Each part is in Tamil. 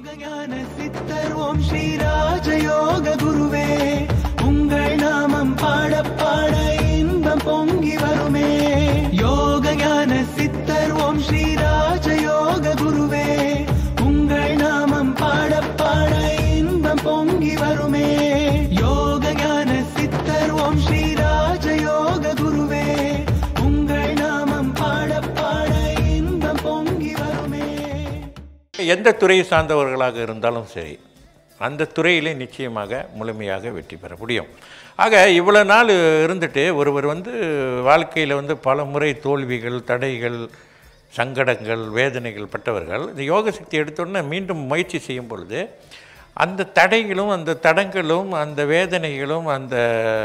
யோகஞான சித்தர் ஓம் ஸ்ரீராஜயோக குருவே உங்கள் நாமம் பாட பாட இன்பம் பொங்கி வருமே யோகஞான சித்தர் ஓம் ஸ்ரீராஜயோக குருவே உங்கள் நாமம் பாட பாட இன்பம் பொங்கி வருமே யோகஞான சித்தர் ஓம் ஸ்ரீராஜயோக குருவே உங்கள் நாமம் பாட பாட இன்பம் பொங்கி வருமே எந்த துறையை சார்ந்தவர்களாக இருந்தாலும் சரி அந்த துறையிலே நிச்சயமாக முழுமையாக வெற்றி பெற முடியும் ஆக இவ்வளோ நாள் இருந்துட்டு ஒருவர் வந்து வாழ்க்கையில் வந்து பல முறை தோல்விகள் தடைகள் சங்கடங்கள் வேதனைகள் பட்டவர்கள் இந்த யோக சக்தி எடுத்தோன்னே மீண்டும் முயற்சி செய்யும் பொழுது அந்த தடைகளும் அந்த தடங்களும் அந்த வேதனைகளும் அந்த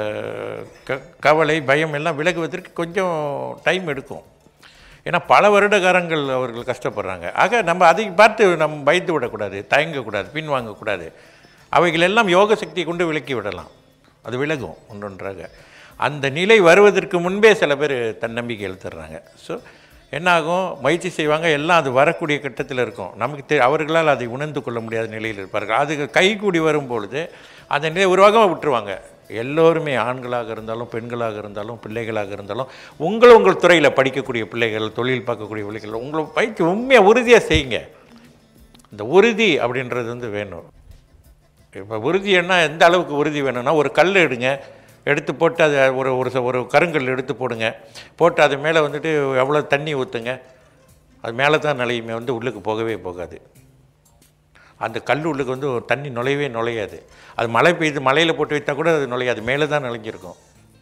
க கவலை பயம் எல்லாம் விலகுவதற்கு கொஞ்சம் டைம் எடுக்கும் ஏன்னா பல வருடகாரங்கள் அவர்கள் கஷ்டப்படுறாங்க ஆக நம்ம அதை பார்த்து நம்ம பயந்து விடக்கூடாது தயங்கக்கூடாது பின்வாங்கக்கூடாது அவைகள் எல்லாம் யோக சக்தியை கொண்டு விலக்கி விடலாம் அது விலகும் ஒன்றொன்றாக அந்த நிலை வருவதற்கு முன்பே சில பேர் தன்னம்பிக்கை எழுத்துடுறாங்க ஸோ என்னாகும் முயற்சி செய்வாங்க எல்லாம் அது வரக்கூடிய கட்டத்தில் இருக்கும் நமக்கு தெ அவர்களால் அதை உணர்ந்து கொள்ள முடியாத நிலையில் இருப்பார்கள் அது கைகூடி வரும்பொழுது அந்த நிலை உருவாக விட்டுருவாங்க எல்லோருமே ஆண்களாக இருந்தாலும் பெண்களாக இருந்தாலும் பிள்ளைகளாக இருந்தாலும் உங்கள் உங்கள் துறையில் படிக்கக்கூடிய பிள்ளைகள் தொழில் பார்க்கக்கூடிய பிள்ளைகள் உங்களை பயிற்சி உண்மையாக உறுதியாக செய்யுங்க இந்த உறுதி அப்படின்றது வந்து வேணும் இப்போ உறுதி என்ன எந்த அளவுக்கு உறுதி வேணும்னா ஒரு கல் எடுங்க எடுத்து போட்டு அதை ஒரு ஒரு ச- ஒரு கருங்கல் எடுத்து போடுங்க போட்டு அது மேலே வந்துட்டு எவ்வளோ தண்ணி ஊற்றுங்க அது மேலே தான் நிலையுமே வந்து உள்ளுக்கு போகவே போகாது அந்த கல் உள்ளுக்கு வந்து ஒரு தண்ணி நுழையவே நுழையாது அது மழை பெய்து மலையில் போட்டு வைத்தா கூட அது நுழையாது மேலே தான் நுழைஞ்சிருக்கும்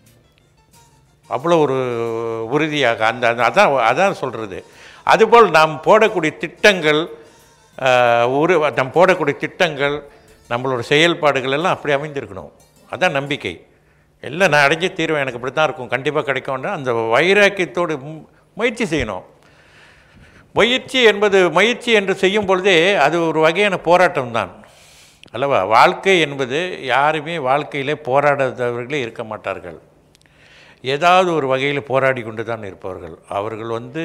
அவ்வளோ ஒரு உறுதியாக அந்த அந்த- அதான் அதான் சொல்கிறது அதுபோல் நாம் போடக்கூடிய திட்டங்கள் ஆஹ், ஒரு நாம் போடக்கூடிய திட்டங்கள் நம்மளோட செயல்பாடுகள் எல்லாம் அப்படி அமைந்திருக்கணும் அதான் நம்பிக்கை எல்லாம் நான் அடைஞ்சே தீர்வேன் எனக்கு இப்படி தான் இருக்கும் கண்டிப்பாக கிடைக்கும்னா அந்த வைராக்கியத்தோடு மு- முயற்சி செய்யணும் முயற்சி என்பது முயற்சி என்று செய்யும் பொழுதே அது ஒரு வகையான போராட்டம் தான் அல்லவா வாழ்க்கை என்பது யாருமே வாழ்க்கையிலே போராடாதவர்களே இருக்க மாட்டார்கள் ஏதாவது ஒரு வகையில் போராடி கொண்டு தான் இருப்பவர்கள் அவர்கள் வந்து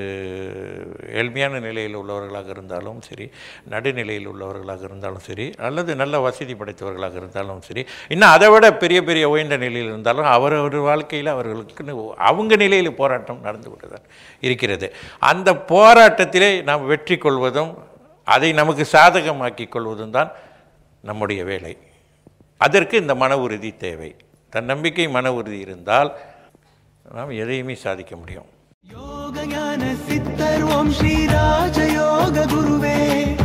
ஏழ்மையான நிலையில் உள்ளவர்களாக இருந்தாலும் சரி நடுநிலையில் உள்ளவர்களாக இருந்தாலும் சரி அல்லது நல்ல வசதி படைத்தவர்களாக இருந்தாலும் சரி இன்னும் அதை விட பெரிய பெரிய உயர்ந்த நிலையில் இருந்தாலும் அவரவர் வாழ்க்கையில் அவர்களுக்கு அவங்க நிலையில் போராட்டம் நடந்து கொண்டு தான் இருக்கிறது அந்த போராட்டத்திலே நாம் வெற்றி கொள்வதும் அதை நமக்கு சாதகமாக்கி கொள்வதும் தான் நம்முடைய வேலை அதற்கு இந்த மன உறுதி தேவை தன்னம்பிக்கை மன உறுதி இருந்தால் நாம் எதையுமே சாதிக்க முடியும் யோகஞான சித்தர் ஓம் ஸ்ரீராஜயோக குருவே